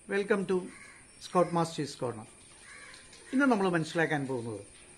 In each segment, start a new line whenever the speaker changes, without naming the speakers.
Welcome to scout masters corner ഇന്ന് നമ്മൾ മനസ്സിലാക്കാൻ പോകുന്നത്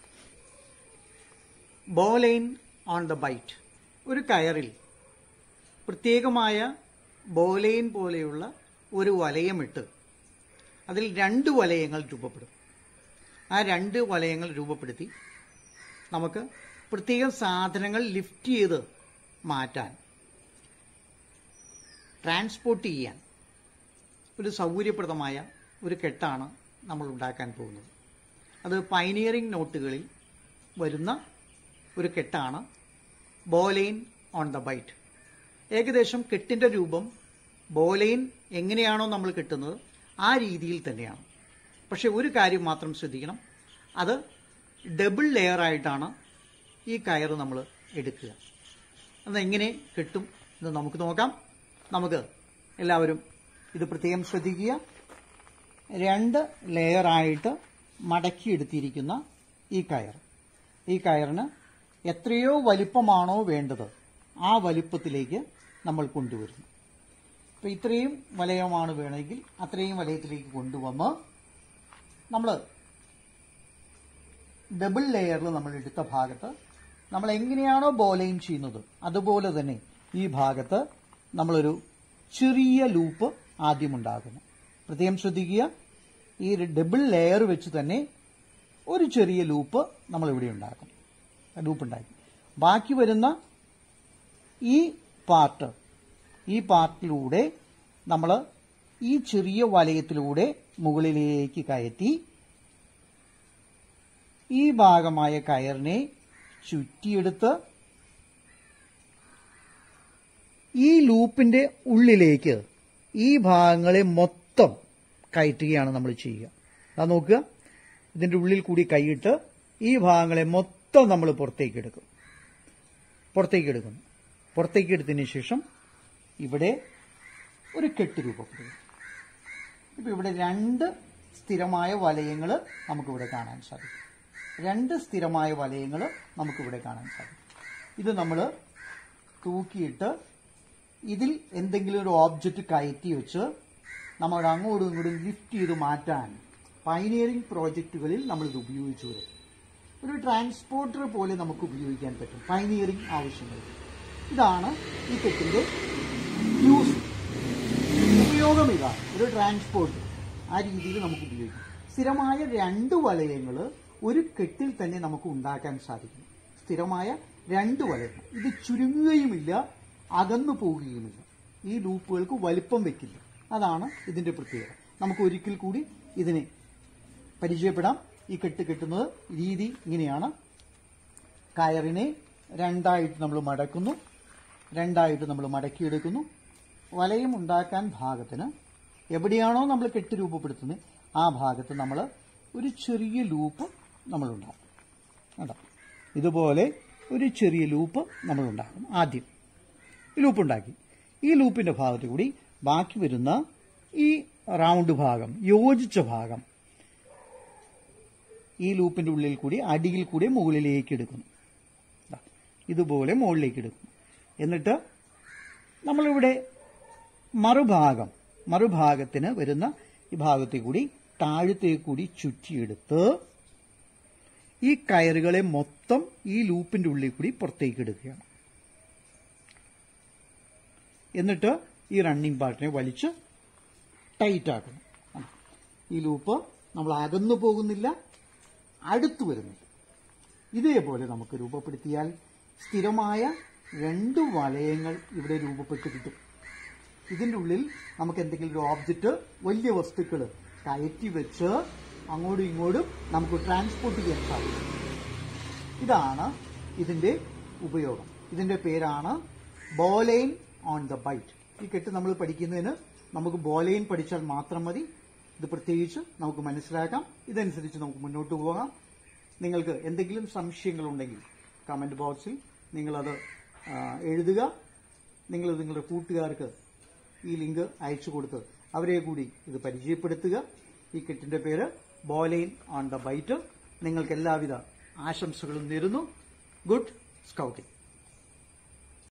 ബോലൈൻ ഓൺ ദ ബൈറ്റ് ഒരു കയറിൽ പ്രത്യേകമായ ബോലൈൻ പോലെയുള്ള ഒരു വലയമിട്ട് അതിൽ രണ്ട് വലയങ്ങൾ രൂപപ്പെടും ആ രണ്ട് വലയങ്ങൾ രൂപപ്പെടുത്തി നമുക്ക് പ്രത്യേകം സാധനങ്ങൾ ലിഫ്റ്റ് ചെയ്ത് മാറ്റാൻ ട്രാൻസ്പോർട്ട് ചെയ്യാൻ ഒരു സൗകര്യപ്രദമായ ഒരു കെട്ടാണ് നമ്മൾ ഉണ്ടാക്കാൻ പോകുന്നത് അത് പൈനിയറിംഗ് നോട്ടുകളിൽ വരുന്ന ഒരു കെട്ടാണ് ബോലൈൻ ഓൺ ദ ബൈറ്റ് ഏകദേശം കെട്ടിന്റെ രൂപം ബോലൈൻ എങ്ങനെയാണോ നമ്മൾ കെട്ടുന്നത് ആ രീതിയിൽ തന്നെയാണ് പക്ഷെ ഒരു കാര്യം മാത്രം ശ്രദ്ധിക്കണം അത് ഡബിൾ ലെയർ ആയിട്ടാണ് ഈ കയറ് നമ്മൾ എടുക്കുക അത് എങ്ങനെ കിട്ടും എന്ന് നമുക്ക് നോക്കാം നമുക്ക് എല്ലാവരും ഇത് പ്രത്യേകം ശ്രദ്ധിക്കുക രണ്ട് ലെയറായിട്ട് മടക്കിയെടുത്തിരിക്കുന്ന ഈ കയർ ഈ കയറിന് എത്രയോ വലിപ്പമാണോ വേണ്ടത് ആ വലിപ്പത്തിലേക്ക് നമ്മൾ കൊണ്ടുവരുന്നു അപ്പോൾ ഇത്രയും വലയമാണ് വേണമെങ്കിൽ അത്രയും വലയത്തിലേക്ക് കൊണ്ടുവന്ന് നമ്മൾ ഡബിൾ ലെയറിൽ നമ്മൾ എടുത്ത ഭാഗത്ത് നമ്മൾ എങ്ങനെയാണോ ബോലൈൻ ചെയ്യുന്നത് അതുപോലെ തന്നെ ഈ ഭാഗത്ത് നമ്മളൊരു ചെറിയ ലൂപ്പ് ആദ്യം ഉണ്ടാക്കുന്നു പ്രത്യേകം ശ്രദ്ധിക്കുക ഈ ഡബിൾ ലെയർ വെച്ച് തന്നെ ഒരു ചെറിയ ലൂപ്പ് നമ്മൾ ഇവിടെ ഉണ്ടാക്കും ലൂപ്പ് ഉണ്ടാക്കി ബാക്കി വരുന്ന ഈ പാർട്ട് ഈ പാർട്ടിലൂടെ നമ്മൾ ഈ ചെറിയ വലയത്തിലൂടെ മുകളിലേക്ക് കയറ്റി ഈ ഭാഗമായ കയറിനെ ചുറ്റിയെടുത്ത് ഈ ലൂപ്പിന്റെ ഉള്ളിലേക്ക് ഈ ഭാഗങ്ങളെ മൊത്തം കയറ്റുകയാണ് നമ്മൾ ചെയ്യുക അത് നോക്കുക ഇതിന്റെ ഉള്ളിൽ കൂടി കൈയിട്ട് ഈ ഭാഗങ്ങളെ മൊത്തം നമ്മൾ പുറത്തേക്ക് എടുക്കും പുറത്തേക്ക് എടുക്കുന്നു പുറത്തേക്ക് എടുത്തതിന് ശേഷം ഇവിടെ ഒരു കെട്ട് രൂപപ്പെടുക ഇപ്പൊ ഇവിടെ രണ്ട് സ്ഥിരമായ വലയങ്ങൾ നമുക്കിവിടെ കാണാൻ സാധിക്കും രണ്ട് സ്ഥിരമായ വലയങ്ങൾ നമുക്കിവിടെ കാണാൻ സാധിക്കും ഇത് നമ്മൾ തൂക്കിയിട്ട് ഇതിൽ എന്തെങ്കിലും ഒരു ഓബ്ജക്റ്റ് കയറ്റി വെച്ച് നമ്മൾ അങ്ങോട്ടും ഇങ്ങോട്ടും ലിഫ്റ്റ് ചെയ്ത് മാറ്റാൻ പൈനിയറിംഗ് പ്രോജക്റ്റുകളിൽ നമ്മൾ ഇത് ഉപയോഗിച്ചു വരും ഒരു ട്രാൻസ്പോർട്ടർ പോലെ നമുക്ക് ഉപയോഗിക്കാൻ പറ്റും പൈനിയറിംഗ് ആവശ്യങ്ങൾ ഇതാണ് ഈ കെട്ടിന്റെ യൂസ് ഉപയോഗം ഇതാണ് ഒരു ട്രാൻസ്പോർട്ട് ആ രീതിയിൽ നമുക്ക് ഉപയോഗിക്കാം സ്ഥിരമായ രണ്ട് വലയങ്ങൾ ഒരു കെട്ടിൽ തന്നെ നമുക്ക് ഉണ്ടാക്കാൻ സാധിക്കും സ്ഥിരമായ രണ്ട് വലയങ്ങൾ ഇത് ചുരുങ്ങുകയുമില്ല അകന്നു പോവുകയുമില്ല ഈ ലൂപ്പുകൾക്ക് വലിപ്പം വെക്കില്ല അതാണ് ഇതിന്റെ പ്രത്യേകത നമുക്ക് ഒരിക്കൽ കൂടി ഇതിനെ പരിചയപ്പെടാം ഈ കെട്ട് കെട്ടുന്നത് രീതി ഇങ്ങനെയാണ് കയറിനെ രണ്ടായിട്ട് നമ്മൾ മടക്കുന്നു രണ്ടായിട്ട് നമ്മൾ മടക്കിയെടുക്കുന്നു വലയം ഉണ്ടാക്കാൻ ഭാഗത്തിന് എവിടെയാണോ നമ്മൾ കെട്ട് രൂപപ്പെടുത്തുന്നത് ആ ഭാഗത്ത് നമ്മൾ ഒരു ചെറിയ ലൂപ്പ് നമ്മൾ ഉണ്ടാക്കും കേട്ടോ ഇതുപോലെ ഒരു ചെറിയ ലൂപ്പ് നമ്മൾ ഉണ്ടാക്കും ആദ്യം ഈ ലൂപ്പ് ഉണ്ടാക്കി ഈ ലൂപ്പിന്റെ ഭാഗത്ത് കൂടി ബാക്കി വരുന്ന ഈ റൗണ്ട് ഭാഗം യോജിച്ച ഭാഗം ഈ ലൂപ്പിന്റെ ഉള്ളിൽ കൂടി അടിയിൽ കൂടി മുകളിലേക്ക് എടുക്കുന്നു ദാ, ഇതുപോലെ മുകളിലേക്ക് എടുക്കുന്നു എന്നിട്ട് നമ്മളിവിടെ മറുഭാഗം മറുഭാഗത്തിന് വരുന്ന ഈ ഭാഗത്തെ കൂടി താഴത്തേക്ക് കൂടി ചുറ്റിയെടുത്ത് ഈ കയറുകളെ മൊത്തം ഈ ലൂപ്പിന്റെ ഉള്ളിൽ കൂടി പുറത്തേക്ക് എടുക്കുകയാണ് എന്നിട്ട് ഈ റണ്ണിംഗ് പാർട്ടിനെ വലിച്ച് ടൈറ്റ് ആക്കുന്നു ആ. ഈ ലൂപ്പ് നമ്മൾ അകന്നു പോകുന്നില്ല അടുത്തു വരുന്നില്ല ഇതേപോലെ നമുക്ക് രൂപപ്പെടുത്തിയാൽ സ്ഥിരമായ രണ്ട് വലയങ്ങൾ ഇവിടെ രൂപപ്പെട്ട് കിട്ടും ഇതിന്റെ ഉള്ളിൽ നമുക്ക് എന്തെങ്കിലും ഒരു ഓബ്ജക്റ്റ് വലിയ വസ്തുക്കൾ കയറ്റി വെച്ച് അങ്ങോട്ടും ഇങ്ങോട്ടും നമുക്ക് ട്രാൻസ്പോർട്ട് ചെയ്യാൻ സാധിക്കും ഇതാണ് ഇതിന്റെ ഉപയോഗം ഇതിന്റെ പേരാണ് ബോലൈൻ ഓൺ ദ ബൈറ്റ് ഈ കെട്ട് നമ്മൾ പഠിക്കുന്നതിന് നമുക്ക് ബോലൈൻ പഠിച്ചാൽ മാത്രം മതി ഇത് പ്രത്യേകിച്ച് നമുക്ക് മനസ്സിലാക്കാം ഇതനുസരിച്ച് നമുക്ക് മുന്നോട്ട് പോകാം നിങ്ങൾക്ക് എന്തെങ്കിലും സംശയങ്ങളുണ്ടെങ്കിൽ കമന്റ് ബോക്സിൽ നിങ്ങളത് ആ, എഴുതുക നിങ്ങൾ നിങ്ങളുടെ കൂട്ടുകാർക്ക് ഈ ലിങ്ക് അയച്ചു കൊടുത്ത് അവരെ കൂടി ഇത് പരിചയപ്പെടുത്തുക ഈ കെട്ടിന്റെ പേര് ബോലൈൻ ഓൺ ദ ബൈറ്റ് നിങ്ങൾക്ക് എല്ലാവിധ ആശംസകളും നേരുന്നു ഗുഡ് സ്കൗട്ടിംഗ്